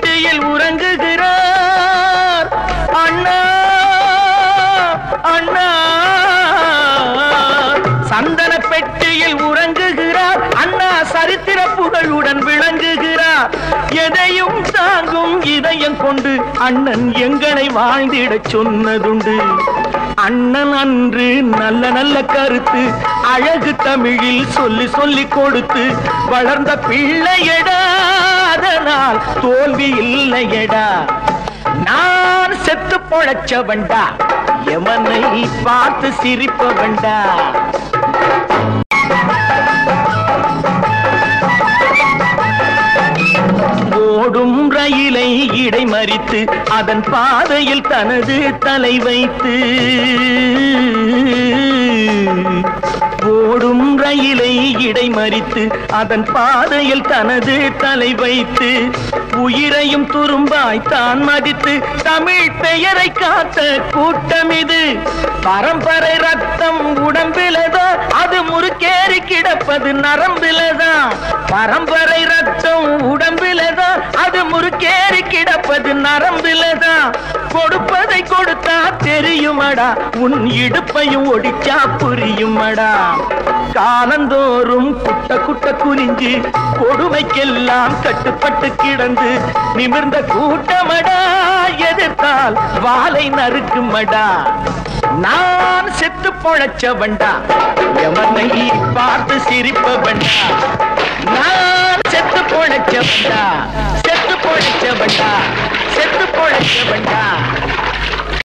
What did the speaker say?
பெட்டியில் உறங்குகிறார் அண்ணா அண்ணா சந்தன பெட்டியில் உறங்குகிறார் அண்ணா சரித்திர புகழுடன் விளங்குகிறார் எதையும் தாங்கும் இதயம் கொண்டு அண்ணன் எங்களை வாழ்ந்திடச் சொன்னதுண்டு அண்ணன் அன்று நல்ல நல்ல கருத்து அழகு தமிழில் சொல்லி சொல்லி கொடுத்து வளர்ந்த பிள்ளையடா அதனால் தோல்வி இல்லையடா நான் செத்து பொழைச்சவன்டா எமனை பார்த்து சிரிப்பவன்டா ஓடும் ரயிலை இடைமறித்து அதன் பாதையில் தனது தலை வைத்து ஓடும் ரயிலை இடைமறித்து அதன் பாதையில் தனது தலை வைத்து உயிரையும் துரும்பாய் தான் மதித்து தமிழ் பெயரை காத்த கூட்டம் இது பரம்பரை ரத்தம் உடம்பிலதான் அது முறுக்கேறி கிடப்பது நரம்பிலதான் பரம்பரை ரத்தம் உடம்பிலதான் அது முறுக்கேறி கிடப்பது நரம்பிலதான் கொடுப்பதை கொடுத்தா தெரியுமடா உன் இடுப்பையும் ஒடிச்சா புரியுமடா காலந்தோறும் குட்ட குட்ட குறிஞ்சி கொடுமைக்கெல்லாம் கட்டுப்பட்டு கிடந்து நிமிர்ந்த கூட்டமடா எதிர்த்தால் வாளை நறுக்குமடா நான் செத்து பொழைச்சவன்டா எவனை பார்த்து சிரிப்பவன்டா நான் செத்து பொழைச்சவன்டா செத்து பொழைச்சவன்டா செத்து பொழைச்சவன்டா